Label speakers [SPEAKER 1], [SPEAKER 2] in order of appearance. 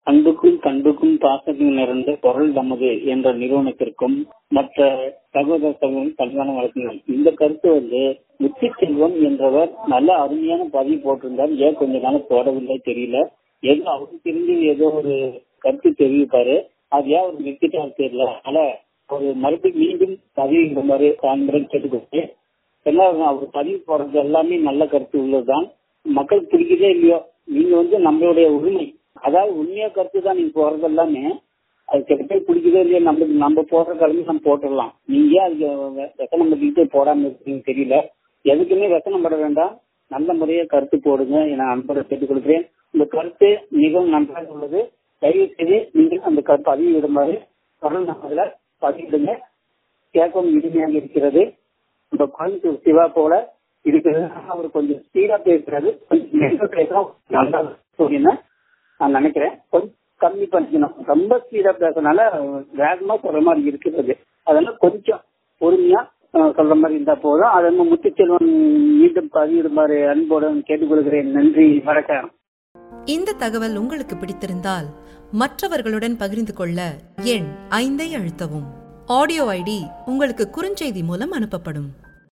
[SPEAKER 1] அன்புக்கும் கண்புக்கும் பாசத்துக்கும் நிறைந்த குரல் நமது என்ற நிறுவனத்திற்கும் மற்ற சகோதர சகோதரி கல்யாண வழக்குகள் இந்த கருத்து வந்து முத்தி செல்வம் என்றவர் நல்ல அருமையான பதிவு போட்டிருந்தார் ஏன் கொஞ்ச நாள் போடவில்லை தெரியல ஏதோ அவருக்கு தெரிஞ்சு ஏதோ ஒரு கருத்து தெரிவிப்பாரு அது ஏன் அவர் நிறுத்திட்டாரு தெரியல அதனால ஒரு மறுபடியும் மீண்டும் பதிவு மாதிரி காண்புரை கேட்டுக்கொண்டு எல்லாம் அவர் பதிவு போடுறது எல்லாமே நல்ல கருத்து உள்ளதுதான் மக்கள் பிடிக்குதே இல்லையோ நீங்க வந்து நம்மளுடைய உரிமை அதாவது உண்மையா கருத்து தான் நீங்க போறது எல்லாமே அது சில பேர் பிடிக்குதோ இல்லையோ நம்மளுக்கு நம்ம போடுற கிழமை நம்ம போட்டுடலாம் நீங்க அதுக்கு வெசனம் பண்ணிட்டு போடாம இருக்கீங்க தெரியல எதுக்குமே வெசனம் பட வேண்டாம் நல்ல முறையா கருத்து போடுங்க என அன்போட கேட்டுக் கொடுக்கிறேன் இந்த கருத்து மிகவும் நன்றாக உள்ளது தயவு செய்து நீங்கள் அந்த கருத்து பதிவிடுமாறு தொடர்ந்து நம்மள பதிவிடுங்க கேட்கவும் இனிமையாக இருக்கிறது இந்த கோயம்புத்தூர் சிவா போல இருக்கிறது அவர் கொஞ்சம் ஸ்பீடா பேசுறாரு கொஞ்சம் மெதுவா பேசுறோம் நல்லா சொல்லினா நான் நினைக்கிறேன் கொஞ்சம் கம்மி பண்ணிக்கணும் ரொம்ப ஸ்பீடா பேசுறதுனால வேகமா சொல்ற மாதிரி இருக்கிறது அதனால கொஞ்சம் பொறுமையா அஹ், சொல்ற மாதிரி இருந்தா போதும் அதை முத்துச்செல்வன் மீண்டும் பதிவிடுமாறு அன்போடு கேட்டுக்கொள்கிறேன் நன்றி வணக்கம்
[SPEAKER 2] இந்த தகவல் உங்களுக்கு பிடித்திருந்தால் மற்றவர்களுடன் பகிர்ந்து கொள்ள எண் ஐந்தை அழுத்தவும் ஆடியோ ஐடி உங்களுக்கு குறுஞ்செய்தி மூலம் அனுப்பப்படும்